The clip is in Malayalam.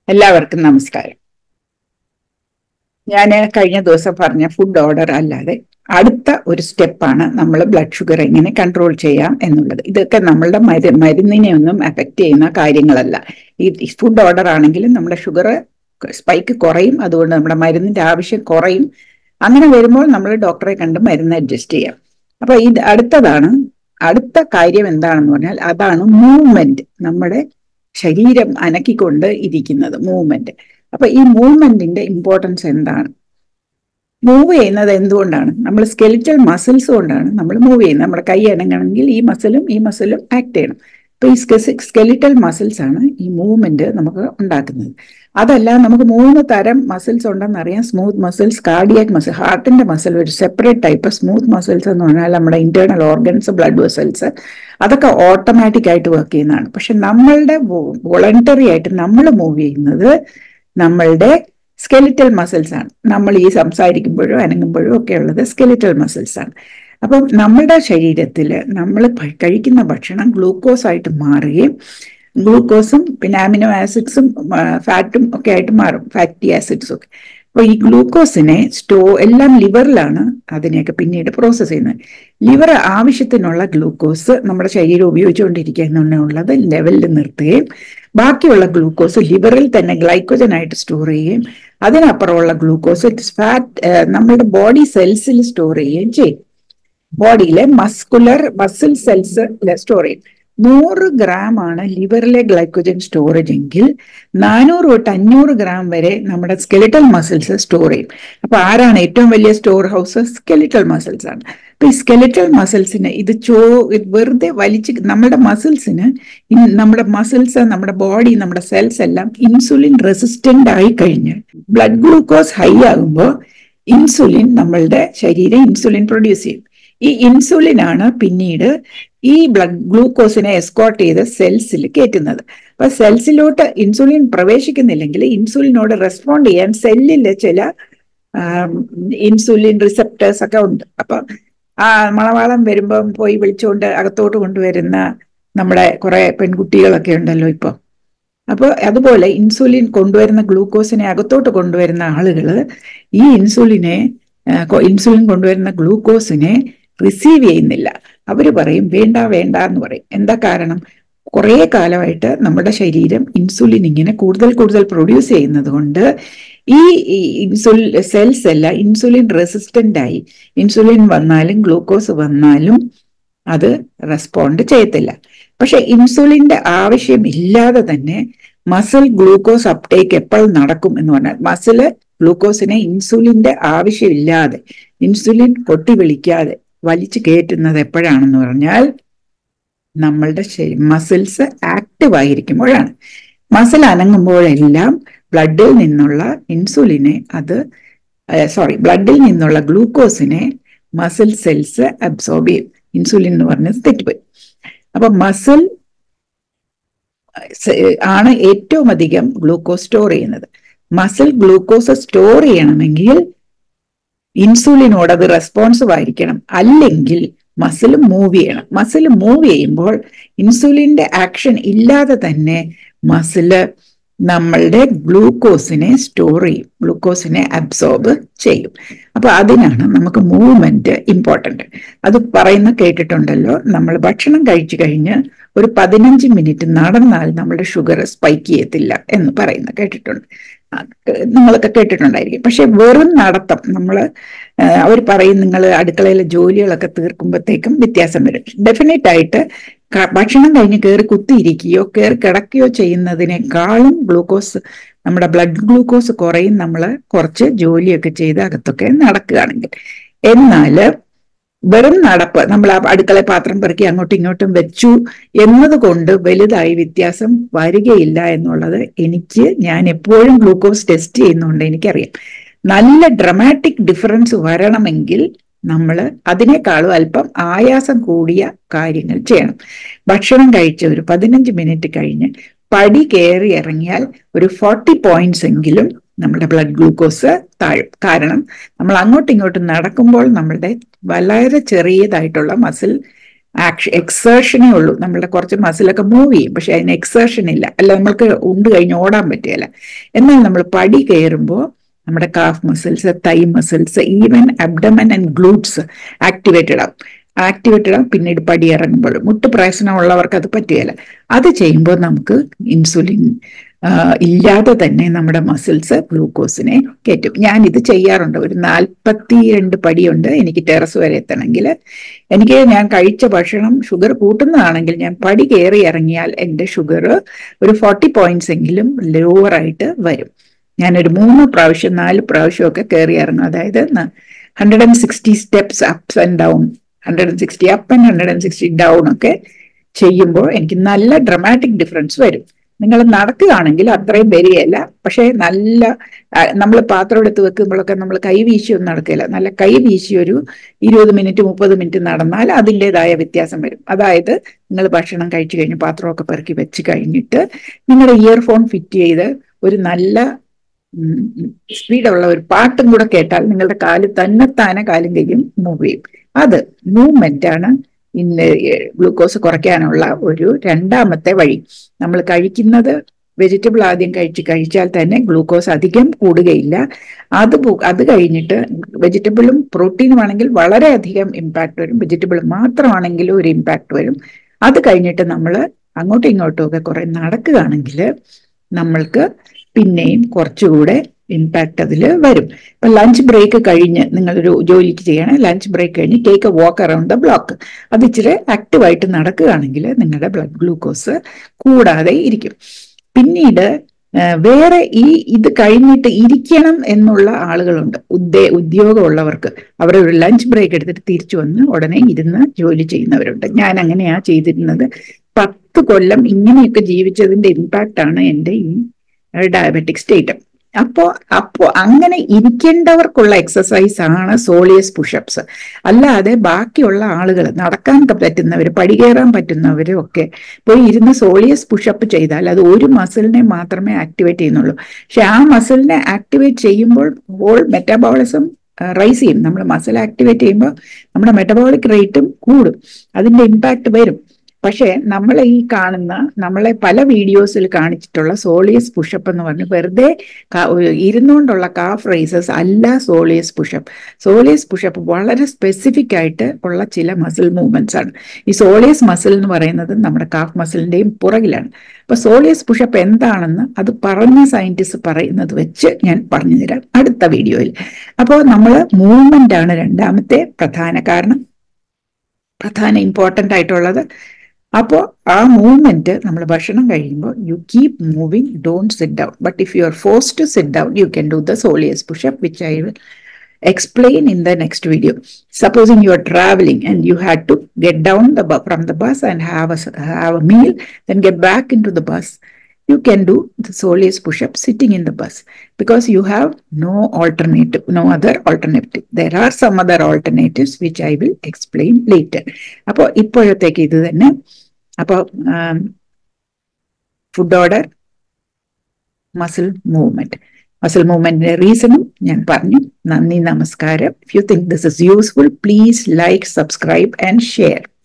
എല്ലാവർക്കും നമസ്കാരം ഞാൻ കഴിഞ്ഞ ദിവസം പറഞ്ഞ ഫുഡ് ഓർഡർ അല്ലാതെ അടുത്ത ഒരു സ്റ്റെപ്പാണ് നമ്മൾ ബ്ലഡ് ഷുഗർ എങ്ങനെ കൺട്രോൾ ചെയ്യാം എന്നുള്ളത് ഇതൊക്കെ നമ്മളുടെ മരു മരുന്നിനെ ഒന്നും അഫക്റ്റ് ചെയ്യുന്ന കാര്യങ്ങളല്ല ഈ ഫുഡ് ഓർഡർ ആണെങ്കിലും നമ്മുടെ ഷുഗർ സ്പൈക്ക് കുറയും അതുകൊണ്ട് നമ്മുടെ മരുന്നിന്റെ ആവശ്യം കുറയും അങ്ങനെ വരുമ്പോൾ നമ്മൾ ഡോക്ടറെ കണ്ട് മരുന്ന് അഡ്ജസ്റ്റ് ചെയ്യാം അപ്പൊ ഇത് അടുത്തതാണ് അടുത്ത കാര്യം എന്താണെന്ന് പറഞ്ഞാൽ അതാണ് മൂവ്മെന്റ് നമ്മുടെ ശരീരം അനക്കിക്കൊണ്ട് ഇരിക്കുന്നത് മൂവ്മെന്റ് അപ്പൊ ഈ മൂവ്മെന്റിന്റെ ഇമ്പോർട്ടൻസ് എന്താണ് മൂവ് ചെയ്യുന്നത് എന്തുകൊണ്ടാണ് നമ്മൾ സ്കെലിറ്റൽ മസിൽസ് കൊണ്ടാണ് നമ്മൾ മൂവ് ചെയ്യുന്നത് നമ്മുടെ കൈ അനങ്ങണമെങ്കിൽ ഈ മസിലും ഈ മസിലും ആക്ട് ചെയ്യണം അപ്പൊ ഈ സ്കെലിറ്റൽ മസിൽസ് ആണ് ഈ മൂവ്മെന്റ് നമുക്ക് ഉണ്ടാക്കുന്നത് അതല്ല നമുക്ക് മൂന്ന് തരം മസിൽസ് ഉണ്ടെന്ന് അറിയാം സ്മൂത്ത് മസിൽസ് കാർഡിയാക് മസിൽ ഹാർട്ടിന്റെ മസിൽ ഒരു സെപ്പറേറ്റ് ടൈപ്പ് സ്മൂത്ത് മസിൽസ് എന്ന് പറഞ്ഞാൽ നമ്മുടെ ഇന്റേണൽ ഓർഗൻസ് ബ്ലഡ് വെസൽസ് അതൊക്കെ ഓട്ടോമാറ്റിക് ആയിട്ട് വർക്ക് ചെയ്യുന്നതാണ് പക്ഷെ നമ്മളുടെ വോളണ്ടറി ആയിട്ട് നമ്മൾ മൂവ് ചെയ്യുന്നത് നമ്മളുടെ സ്കെലിറ്റൽ മസിൽസ് ആണ് നമ്മൾ ഈ സംസാരിക്കുമ്പോഴും അനങ്ങുമ്പോഴും ഒക്കെ ഉള്ളത് സ്കെലിറ്റൽ മസിൽസ് ആണ് അപ്പം നമ്മളുടെ ശരീരത്തിൽ നമ്മൾ കഴിക്കുന്ന ഭക്ഷണം ഗ്ലൂക്കോസ് ആയിട്ട് മാറുകയും ഗ്ലൂക്കോസും പിന്നെ അമിനോ ആസിഡ്സും ഫാറ്റും ഒക്കെ ആയിട്ട് മാറും ഫാറ്റി ആസിഡ്സും ഒക്കെ അപ്പോൾ ഈ ഗ്ലൂക്കോസിനെ സ്റ്റോ എല്ലാം ലിവറിലാണ് അതിനെയൊക്കെ പിന്നീട് പ്രോസസ്സ് ചെയ്യുന്നത് ലിവർ ആവശ്യത്തിനുള്ള ഗ്ലൂക്കോസ് നമ്മുടെ ശരീരം ഉപയോഗിച്ചുകൊണ്ടിരിക്കുന്നുള്ളത് ലെവലിൽ നിർത്തുകയും ബാക്കിയുള്ള ഗ്ലൂക്കോസ് ലിവറിൽ തന്നെ ഗ്ലൈക്കോജൻ ആയിട്ട് സ്റ്റോർ ചെയ്യുകയും അതിനപ്പുറമുള്ള ഗ്ലൂക്കോസ് ഫാറ്റ് നമ്മുടെ ബോഡി സെൽസിൽ സ്റ്റോർ ചെയ്യുകയും ചെയ്യും ബോഡിയിലെ മസ്കുലർ മസിൽ സെൽസ് സ്റ്റോർ ചെയ്യും നൂറ് ഗ്രാം ആണ് ലിവറിലെ ഗ്ലൈക്കോജൻ സ്റ്റോറേജ് എങ്കിൽ നാനൂറ് തൊട്ട് അഞ്ഞൂറ് ഗ്രാം വരെ നമ്മുടെ സ്കെലിറ്റൽ മസിൽസ് സ്റ്റോർ ചെയ്യും അപ്പൊ ആരാണ് ഏറ്റവും വലിയ സ്റ്റോർ ഹൗസ് സ്കെലിറ്റൽ മസിൽസ് ആണ് അപ്പൊ ഈ സ്കെലിറ്റൽ മസിൽസിന് ഇത് ചോ വെറുതെ വലിച്ച് നമ്മുടെ മസിൽസിന് നമ്മുടെ മസിൽസ് നമ്മുടെ ബോഡി നമ്മുടെ സെൽസ് എല്ലാം ഇൻസുലിൻ റെസിസ്റ്റന്റ് ആയി കഴിഞ്ഞ് ബ്ലഡ് ഗ്ലൂക്കോസ് ഹൈ ആകുമ്പോൾ ഇൻസുലിൻ നമ്മളുടെ ശരീരം ഇൻസുലിൻ പ്രൊഡ്യൂസ് ചെയ്യും ഈ ഇൻസുലിൻ ആണ് പിന്നീട് ഈ ബ്ലഡ് ഗ്ലൂക്കോസിനെ എസ്കോർട്ട് ചെയ്ത് സെൽസിൽ കയറ്റുന്നത് അപ്പൊ സെൽസിലോട്ട് ഇൻസുലിൻ പ്രവേശിക്കുന്നില്ലെങ്കിൽ ഇൻസുലിനോട് റെസ്പോണ്ട് ചെയ്യാൻ സെല്ലില് ചില ഇൻസുലിൻ റിസപ്റ്റേഴ്സ് ഒക്കെ ഉണ്ട് അപ്പൊ ആ മണവാളം വരുമ്പം പോയി വിളിച്ചുകൊണ്ട് അകത്തോട്ട് കൊണ്ടുവരുന്ന നമ്മുടെ കുറെ പെൺകുട്ടികളൊക്കെ ഉണ്ടല്ലോ ഇപ്പൊ അപ്പോൾ അതുപോലെ ഇൻസുലിൻ കൊണ്ടുവരുന്ന ഗ്ലൂക്കോസിനെ അകത്തോട്ട് കൊണ്ടുവരുന്ന ആളുകൾ ഈ ഇൻസുലിനെ ഇൻസുലിൻ കൊണ്ടുവരുന്ന ഗ്ലൂക്കോസിനെ റിസീവ് ചെയ്യുന്നില്ല അവർ പറയും വേണ്ട വേണ്ട എന്ന് പറയും എന്താ കാരണം കുറേ കാലമായിട്ട് നമ്മുടെ ശരീരം ഇൻസുലിൻ ഇങ്ങനെ കൂടുതൽ കൂടുതൽ പ്രൊഡ്യൂസ് ചെയ്യുന്നത് കൊണ്ട് ഈ ഇൻസുലിൻ സെൽസ് എല്ലാം ഇൻസുലിൻ റെസിസ്റ്റന്റ് ആയി ഇൻസുലിൻ വന്നാലും ഗ്ലൂക്കോസ് വന്നാലും അത് റെസ്പോണ്ട് ചെയ്യത്തില്ല പക്ഷെ ഇൻസുലിന്റെ ആവശ്യം ഇല്ലാതെ തന്നെ മസിൽ ഗ്ലൂക്കോസ് അപ്ടേക്ക് എപ്പോൾ നടക്കും എന്ന് പറഞ്ഞാൽ മസില് ഗ്ലൂക്കോസിനെ ഇൻസുലിന്റെ ആവശ്യമില്ലാതെ ഇൻസുലിൻ കൊട്ടി വിളിക്കാതെ വലിച്ചു കയറ്റുന്നത് എപ്പോഴാണെന്ന് പറഞ്ഞാൽ നമ്മളുടെ മസിൽസ് ആക്റ്റീവ് ആയിരിക്കുമ്പോഴാണ് മസിൽ അനങ്ങുമ്പോഴെല്ലാം ബ്ലഡിൽ നിന്നുള്ള ഇൻസുലിനെ അത് സോറി ബ്ലഡിൽ നിന്നുള്ള ഗ്ലൂക്കോസിനെ മസിൽ സെൽസ് അബ്സോർബ് ചെയ്യും ഇൻസുലിൻ എന്ന് പറഞ്ഞത് തെറ്റുപോയി അപ്പൊ മസിൽ ആണ് ഏറ്റവും അധികം ഗ്ലൂക്കോസ് സ്റ്റോർ ചെയ്യുന്നത് മസിൽ ഗ്ലൂക്കോസ് സ്റ്റോർ ചെയ്യണമെങ്കിൽ ഇൻസുലിനോട് അത് റെസ്പോൺസീവ് ആയിരിക്കണം അല്ലെങ്കിൽ മസിൽ മൂവ് ചെയ്യണം മസിൽ മൂവ് ചെയ്യുമ്പോൾ ഇൻസുലിന്റെ ആക്ഷൻ ഇല്ലാതെ തന്നെ മസില് നമ്മളുടെ ഗ്ലൂക്കോസിനെ സ്റ്റോർ ചെയ്യും ഗ്ലൂക്കോസിനെ അബ്സോർബ് ചെയ്യും അപ്പൊ അതിനാണ് നമുക്ക് മൂവ്മെന്റ് ഇമ്പോർട്ടന്റ് അത് പറയുന്ന കേട്ടിട്ടുണ്ടല്ലോ നമ്മൾ ഭക്ഷണം കഴിച്ചു കഴിഞ്ഞ് ഒരു പതിനഞ്ച് മിനിറ്റ് നടന്നാൽ നമ്മുടെ ഷുഗർ സ്പൈക്ക് ചെയ്യത്തില്ല എന്ന് പറയുന്ന കേട്ടിട്ടുണ്ട് നിങ്ങളൊക്കെ കേട്ടിട്ടുണ്ടായിരിക്കും പക്ഷെ വെറും നടത്തം നമ്മൾ അവർ പറയും നിങ്ങൾ അടുക്കളയിലെ ജോലികളൊക്കെ തീർക്കുമ്പോഴത്തേക്കും വ്യത്യാസം വരും ഡെഫിനറ്റ് ആയിട്ട് ഭക്ഷണം കഴിഞ്ഞ് കയറി കുത്തിയിരിക്കുകയോ കയറി കിടക്കുകയോ ചെയ്യുന്നതിനേക്കാളും ഗ്ലൂക്കോസ് നമ്മുടെ ബ്ലഡ് ഗ്ലൂക്കോസ് കുറയും നമ്മൾ കുറച്ച് ജോലിയൊക്കെ ചെയ്ത് അകത്തൊക്കെ നടക്കുകയാണെങ്കിൽ എന്നാല് വെറും നടപ്പ് നമ്മൾ ആ അടുക്കള പാത്രം പെറുക്കി അങ്ങോട്ടും ഇങ്ങോട്ടും വെച്ചു എന്നതുകൊണ്ട് വലുതായി വ്യത്യാസം വരികയില്ല എന്നുള്ളത് എനിക്ക് ഞാൻ എപ്പോഴും ഗ്ലൂക്കോസ് ടെസ്റ്റ് ചെയ്യുന്നതുകൊണ്ട് എനിക്കറിയാം നല്ല ഡ്രമാറ്റിക് ഡിഫറൻസ് വരണമെങ്കിൽ നമ്മൾ അതിനേക്കാളും അല്പം ആയാസം കൂടിയ കാര്യങ്ങൾ ചെയ്യണം ഭക്ഷണം കഴിച്ച് ഒരു പതിനഞ്ച് മിനിറ്റ് കഴിഞ്ഞ് പടി കയറി ഇറങ്ങിയാൽ ഒരു ഫോർട്ടി പോയിന്റ്സ് എങ്കിലും നമ്മുടെ ബ്ലഡ് ഗ്ലൂക്കോസ് താഴും കാരണം നമ്മൾ അങ്ങോട്ടും ഇങ്ങോട്ടും നടക്കുമ്പോൾ നമ്മളുടെ വളരെ ചെറിയതായിട്ടുള്ള മസിൽ ആക്ഷൻ എക്സേഷനേ ഉള്ളൂ നമ്മളുടെ കുറച്ച് മസിലൊക്കെ മൂവ് ചെയ്യും പക്ഷെ അതിന് എക്സേഷൻ ഇല്ല അല്ല നമ്മൾക്ക് ഉണ്ട് കഴിഞ്ഞ് ഓടാൻ പറ്റുകയില്ല എന്നാൽ നമ്മൾ പടി കയറുമ്പോൾ നമ്മുടെ calf muscles thigh muscles even abdomen and glutes activated ആവും ആക്ടിവേറ്റഡ് ആവും പിന്നീട് പടി ഇറങ്ങുമ്പോൾ മുട്ട് പ്രശ്നമുള്ളവർക്ക് അത് പറ്റുകയില്ല അത് ചെയ്യുമ്പോൾ നമുക്ക് ഇൻസുലിൻ ഇല്ലാതെ തന്നെ നമ്മുടെ മസിൽസ് ഗ്ലൂക്കോസിനെ കയറ്റും ഞാൻ ഇത് ചെയ്യാറുണ്ട് ഒരു നാൽപ്പത്തി രണ്ട് പടിയുണ്ട് എനിക്ക് ടെറസ് വരെ എത്തണമെങ്കിൽ എനിക്ക് ഞാൻ കഴിച്ച ഭക്ഷണം ഷുഗർ കൂട്ടുന്നതാണെങ്കിൽ ഞാൻ പടി കയറി ഇറങ്ങിയാൽ എൻ്റെ ഷുഗർ ഒരു ഫോർട്ടി പോയിന്റ്സ് എങ്കിലും ലോവർ ആയിട്ട് വരും ഞാനൊരു മൂന്ന് പ്രാവശ്യം നാല് പ്രാവശ്യമൊക്കെ കയറി ഇറങ്ങും അതായത് hundred and sixty steps ups and down hundred and sixty up and hundred and sixty down ഒക്കെ ചെയ്യുമ്പോൾ എനിക്ക് നല്ല ഡ്രമാറ്റിക് ഡിഫറൻസ് വരും നിങ്ങൾ നടക്കുകയാണെങ്കിൽ അത്രയും വരികയല്ല പക്ഷേ നല്ല നമ്മൾ പാത്രം എടുത്ത് വെക്കുമ്പോഴൊക്കെ നമ്മൾ കൈ വീശിയൊന്നും നടക്കില്ല നല്ല കൈ വീശി ഒരു ഇരുപത് മിനിറ്റ് മുപ്പത് മിനിറ്റ് നടന്നാൽ അതിൻ്റെതായ വ്യത്യാസം വരും അതായത് നിങ്ങൾ ഭക്ഷണം കഴിച്ചു കഴിഞ്ഞ് പാത്രമൊക്കെ പെറുക്കി വെച്ച് കഴിഞ്ഞിട്ട് നിങ്ങളുടെ ഇയർഫോൺ ഫിറ്റ് ചെയ്ത് ഒരു നല്ല സ്പീഡുള്ള ഒരു പാട്ടും കൂടെ കേട്ടാൽ നിങ്ങളുടെ കാല് തന്നെത്താനെ കാലും കൈയും മൂവ് ചെയ്യും അത് മൂവ്മെന്റ് ആണ് ഇന്ന് ഗ്ലൂക്കോസ് കുറയ്ക്കാനുള്ള ഒരു രണ്ടാമത്തെ വഴി നമ്മൾ കഴിക്കുന്നത് വെജിറ്റബിൾ ആദ്യം കഴിച്ച് കഴിച്ചാൽ തന്നെ ഗ്ലൂക്കോസ് അധികം കൂടുകയില്ല അത് അത് കഴിഞ്ഞിട്ട് വെജിറ്റബിളും പ്രോട്ടീനും ആണെങ്കിൽ വളരെയധികം ഇമ്പാക്ട് വരും വെജിറ്റബിൾ മാത്രമാണെങ്കിലും ഒരു ഇമ്പാക്ട് വരും അത് കഴിഞ്ഞിട്ട് നമ്മൾ അങ്ങോട്ടും ഇങ്ങോട്ടും ഒക്കെ കുറെ നടക്കുകയാണെങ്കിൽ നമ്മൾക്ക് പിന്നെയും കുറച്ചുകൂടെ ഇമ്പാക്ട് അതിൽ വരും ഇപ്പൊ ലഞ്ച് ബ്രേക്ക് കഴിഞ്ഞ് നിങ്ങളൊരു ജോലിക്ക് ചെയ്യണം ലഞ്ച് ബ്രേക്ക് കഴിഞ്ഞ് take a walk around the block അത് ഇച്ചിരി ആക്റ്റീവായിട്ട് നടക്കുകയാണെങ്കിൽ നിങ്ങളുടെ ബ്ലഡ് ഗ്ലൂക്കോസ് കൂടാതെ ഇരിക്കും പിന്നീട് വേറെ ഈ ഇത് കഴിഞ്ഞിട്ട് ഇരിക്കണം എന്നുള്ള ആളുകളുണ്ട് ഉദ്യേ ഉദ്യോഗമുള്ളവർക്ക് അവർ ഒരു ലഞ്ച് ബ്രേക്ക് എടുത്തിട്ട് തിരിച്ചു വന്ന് ഉടനെ ഇരുന്ന് ജോലി ചെയ്യുന്നവരുണ്ട് ഞാൻ അങ്ങനെയാ ചെയ്തിരുന്നത് പത്ത് കൊല്ലം ഇങ്ങനെയൊക്കെ ജീവിച്ചതിന്റെ ഇമ്പാക്റ്റ് ആണ് എൻ്റെ ഈ ഡയബറ്റിക് സ്റ്റേറ്റ് അപ്പോ അപ്പോ അങ്ങനെ ഇരിക്കേണ്ടവർക്കുള്ള എക്സസൈസ് ആണ് സോളിയസ് പുഷപ്സ് അല്ലാതെ ബാക്കിയുള്ള ആളുകൾ നടക്കാൻ പറ്റുന്നവർ പടികയറാൻ പറ്റുന്നവരും ഒക്കെ പോയി ഇരുന്ന് സോളിയസ് പുഷപ്പ് ചെയ്താൽ അത് ഒരു മസിലിനെ മാത്രമേ ആക്ടിവേറ്റ് ചെയ്യുന്നുള്ളൂ പക്ഷെ ആ മസിലിനെ ആക്ടിവേറ്റ് ചെയ്യുമ്പോൾ ഹോൾ മെറ്റാബോളിസം റൈസ് ചെയ്യും നമ്മൾ മസിൽ ആക്ടിവേറ്റ് ചെയ്യുമ്പോൾ നമ്മുടെ മെറ്റബോളിക് റേറ്റും കൂടും അതിന്റെ ഇമ്പാക്ട് വരും പക്ഷേ നമ്മൾ ഈ കാണുന്ന നമ്മളെ പല വീഡിയോസിൽ കാണിച്ചിട്ടുള്ള സോളിയസ് പുഷപ്പ് എന്ന് പറഞ്ഞ് വെറുതെ ഇരുന്നുകൊണ്ടുള്ള കാഫ് റൈസസ് അല്ല സോളിയസ് പുഷപ്പ് സോളിയസ് പുഷപ്പ് വളരെ സ്പെസിഫിക് ആയിട്ട് ഉള്ള ചില മസിൽ മൂവ്മെന്റ്സ് ആണ് ഈ സോളിയസ് മസിൽ എന്ന് പറയുന്നത് നമ്മുടെ കാഫ് മസിലിന്റെയും പുറകിലാണ് അപ്പൊ സോളിയസ് പുഷപ്പ് എന്താണെന്ന് അത് പറഞ്ഞ സയന്റിസ്റ്റ് പറയുന്നത് വെച്ച് ഞാൻ പറഞ്ഞുതരാം അടുത്ത വീഡിയോയിൽ അപ്പോൾ നമ്മൾ മൂവ്മെന്റ് ആണ് രണ്ടാമത്തെ പ്രധാന കാരണം പ്രധാന ഇമ്പോർട്ടൻ്റ് ആയിട്ടുള്ളത് അപ്പോൾ ആ മൂവ്മെന്റ് നമ്മൾ ഭക്ഷണം കഴിയുമ്പോൾ you keep moving don't sit down but if you are force to sit down you can do the soleus pushup which I will explain in the next video. Supposing you are traveling and you had to get down the from the bus and have a have a meal, then get back into the bus. You can do the soleus push-up sitting in the bus because you have no alternative, no other alternative. There are some other alternatives which I will explain later. അപ്പോൾ ഇപ്പോഴത്തേക്ക് ഇത് തന്നെ അപ്പോൾ food order muscle movement muscle മൂവ്മെന്റിന്റെ റീസണും ഞാൻ പറഞ്ഞു നന്ദി നമസ്കാരം if you think this is useful please like subscribe and share